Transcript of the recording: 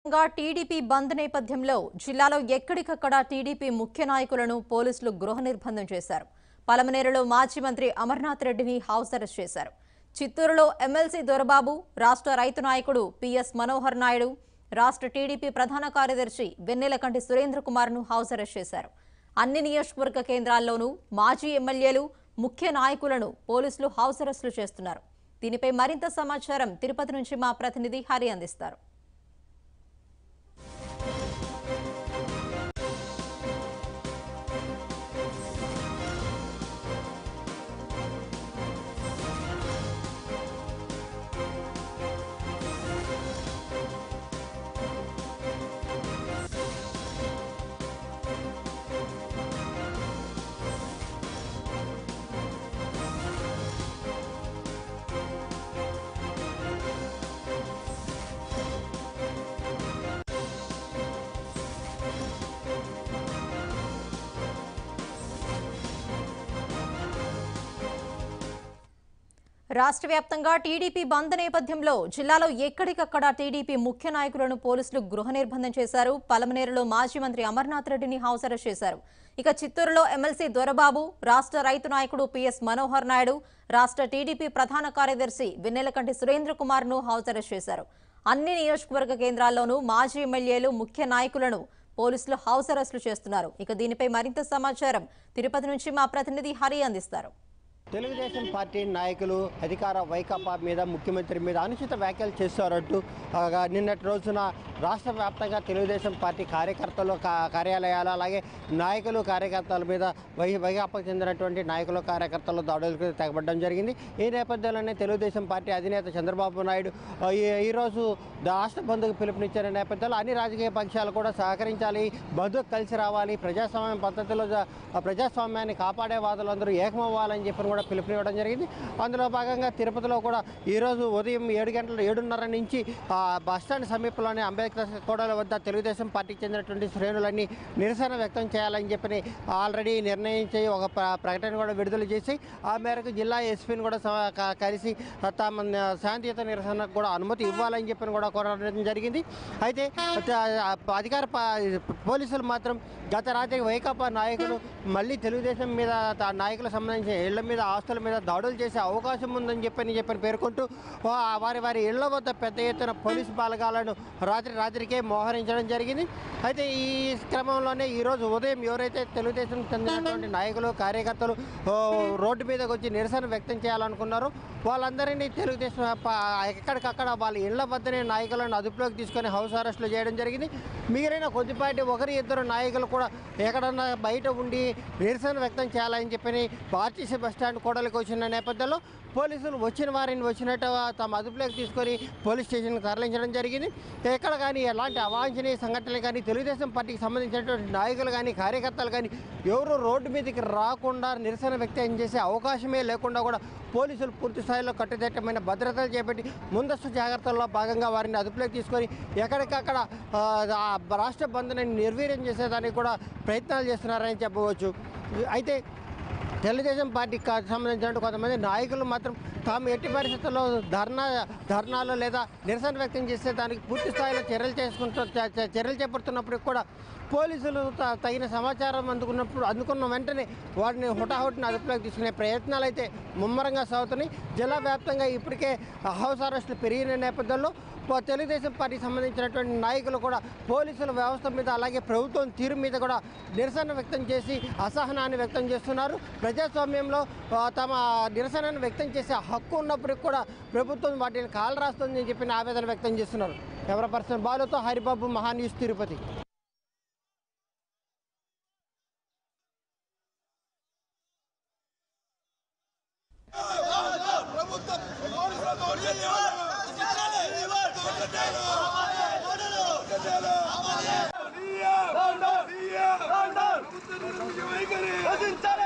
గా టీడీపీ బంద్ నేపథ్యంలో జిల్లాలో ఎక్కడికక్కడ టీడీపీ ముఖ్య నాయకులను పోలీసులు గృహ నిర్బంధం చేశారు పలమనేరులో మాజీ మంత్రి అమర్నాథ్ రెడ్డిని హౌస్ అరెస్ట్ చేశారు చిత్తూరులో ఎమ్మెల్సీ దొరబాబు రాష్ట్ర రైతు నాయకుడు పిఎస్ మనోహర్ నాయుడు రాష్ట్ర టీడీపీ ప్రధాన కార్యదర్శి వెన్నెలకంటి సురేంద్ర కుమార్ను హౌస్ అరెస్ట్ చేశారు అన్ని నియోజకవర్గ కేంద్రాల్లోనూ మాజీ ఎమ్మెల్యేలు ముఖ్య నాయకులను పోలీసులు హౌస్ అరెస్టులు చేస్తున్నారు దీనిపై మరింత సమాచారం తిరుపతి నుంచి మా ప్రతినిధి హరి అందిస్తారు రాష్ట్ర వ్యాప్తంగా టీడీపీ బంద్ నేపథ్యంలో జిల్లాలో ఎక్కడికక్కడ టీడీపీ ముఖ్య నాయకులను పోలీసులు గృహ నిర్బంధం చేశారు పలమనేరులో మాజీ మంత్రి అమర్నాథ్ రెడ్డిని హౌస్ అరెస్ట్ చేశారు ఇక చిత్తూరులో ఎమ్మెల్సీ దొరబాబు రాష్ట్ర రైతు నాయకుడు పిఎస్ మనోహర్ నాయుడు రాష్ట్ర టీడీపీ ప్రధాన కార్యదర్శి వెన్నెలకంటి సురేంద్ర కుమార్ ను హౌస్ అరెస్ట్ చేశారు అన్ని నియోజకవర్గ కేంద్రాల్లోనూ మాజీ ఎమ్మెల్యేలు ముఖ్య నాయకులను పోలీసులు హౌస్ అరెస్టులు చేస్తున్నారు ఇక దీనిపై మరింత సమాచారం తిరుపతి నుంచి మా ప్రతినిధి హరి అందిస్తారు తెలుగుదేశం పార్టీ నాయకులు అధికార వైకాపా మీద ముఖ్యమంత్రి మీద అనుచిత వ్యాఖ్యలు చేస్తారంటూ ఆ, నిన్నటి రోజున రాష్ట్ర వ్యాప్తంగా తెలుగుదేశం పార్టీ కార్యకర్తలు కా- కార్యాలయాలు అలాగే నాయకులు కార్యకర్తల మీద వై వైకాపాకు చెందినటువంటి నాయకులు కార్యకర్తలు దాడులకు తెగబడడం జరిగింది ఈ నేపథ్యంలోనే తెలుగుదేశం పార్టీ అధినేత చంద్రబాబు నాయుడు ఆ, ఈ ఈరోజు రాష్ట్ర బంధుకు పిలుపునిచ్చిన నేపథ్యంలో అన్ని రాజకీయ పక్షాలు కూడా సహకరించాలి బంధుకు కలిసి రావాలి ప్రజాస్వామ్య పద్ధతిలో జ- ఆ ప్రజాస్వామ్యాన్ని కాపాడే వాదులందరూ ఏకమవ్వాలని చెప్పి కూడా పిలుపునివ్వడం జరిగింది అందులో భాగంగా తిరుపతిలో కూడా ఈరోజు ఉదయం ఏడు గంటల ఏడున్నర నుంచి ఆ, బస్టాండ్ సమీపంలోని అంబేద్కర్ కోడల వద్ద తెలుగుదేశం పార్టీకి చెందినటువంటి శ్రేణులన్నీ నిరసన వ్యక్తం చేయాలని చెప్పి ఆల్రెడీ నిర్ణయించి ఒక ప్ర- ప్రకటన కూడా విడుదల చేసి ఆ మేరకు జిల్లా ఎస్పీని కూడా సమ- క- కలిసి తమ న- శాంతియుత నిరసనకు కూడా అనుమతి ఇవ్వాలని చెప్పి కూడా కోరడం జరిగింది అయితే త- అధికార ప- పోలీసులు మాత్రం గత రాత్రి వైకాపా నాయకులు మళ్ళీ తెలుగుదేశం మీద త- నాయకులకు సంబంధించిన ఇళ్ల మీద ఆస్తుల మీద దాడులు చేసే అవకాశం ఉందని చెప్పని చెప్పని పేర్కొంటూ వా- వారి వారి ఇళ్ల వద్ద పెద్ద ఎత్తున పోలీసు బాలగాలను రాత్రి రాత్రికే మోహరించడం జరిగింది అయితే ఈ క్రమంలోనే ఈరోజు ఉదయం ఎవరైతే తెలుగుదేశం చెందినటువంటి నాయకులు కార్యకర్తలు ఓ, రోడ్డు మీదకి వచ్చి నిరసన వ్యక్తం చేయాలనుకున్నారో వాళ్ళందరినీ తెలుగుదేశం ప- ఎక్కడికక్కడ వాళ్ళ ఇళ్ల వద్దనే నాయకులను అదుపులోకి తీసుకొని హౌస్ అరెస్టులు చేయడం జరిగింది మిగిలిన కొద్దిపాటి ఒకరి ఇద్దరు నాయకులు కూడా ఎక్కడన్నా బయట ఉండి నిరసన వ్యక్తం చేయాలని చెప్పని ఆర్టీసీ బస్టాండ్ కూడలికి వచ్చిన నేపథ్యంలో పోలీసులు వచ్చిన వారిని వచ్చినట్టు తమ అదుపులోకి తీసుకొని పోలీస్ స్టేషన్కి తరలించడం జరిగింది ఎక్కడ కానీ ఎలాంటి అవాంఛనీయ సంఘటనలు కానీ తెలుగుదేశం పార్టీకి సంబంధించినటువంటి నాయకులు కానీ కార్యకర్తలు కానీ ఎవరు రోడ్డు మీదకి రాకుండా నిరసన వ్యక్తం చేసే అవకాశమే లేకుండా కూడా పోలీసులు పూర్తి స్థాయిలో కట్టుదిట్టమైన భద్రతలు చేపట్టి ముందస్తు జాగ్రత్తల్లో భాగంగా వారిని అదుపులోకి తీసుకొని ఎక్కడికక్కడ ఆ, ఆ రాష్ట్ర బంద్ని నిర్వీర్యం చేసేదానికి కూడా ప్రయత్నాలు చేస్తున్నారని చెప్పవచ్చు అయితే తెలుగుదేశం పార్టీకి కా- సంబంధించిన కొంతమంది నాయకులు మాత్రం తాము ఎట్టి పరిస్థితుల్లో ధర్నా ధర్నాలు లేదా నిరసన వ్యక్తం చేసే దానికి పూర్తి స్థాయిలో చర్యలు చేసుకుంటూ చ- చ- చర్యలు చేపడుతున్నప్పుడు కూడా పోలీసులు త- తగిన సమాచారం అందుకున్నప్పుడు అందుకున్న వెంటనే వారిని హుటాహుటిని అదుపులోకి తీసుకునే ప్రయత్నాలు అయితే ముమ్మరంగా సాగుతున్నాయి జిల్లా వ్యాప్తంగా ఇప్పటికే హౌస్ అరెస్టులు పెరిగిన నేపథ్యంలో పో- తెలుగుదేశం పార్టీకి సంబంధించినటువంటి నాయకులు కూడా పోలీసుల వ్యవస్థ మీద అలాగే ప్రభుత్వం తీరు మీద కూడా నిరసన వ్యక్తం చేసి అసహనాన్ని వ్యక్తం చేస్తున్నారు ప్రజాస్వామ్యంలో ఆ, తమ నిరసనను వ్యక్తం చేసే హక్కు ఉన్నప్పటికీ కూడా ప్రభుత్వం వాటిని కాలు రాస్తుందని చెప్పిన ఆవేదన వ్యక్తం చేస్తున్నారు ఎవరి పర్సన్ బాలుతో హరిబాబు మహాన్యూస్ తిరుపతి రచించాలి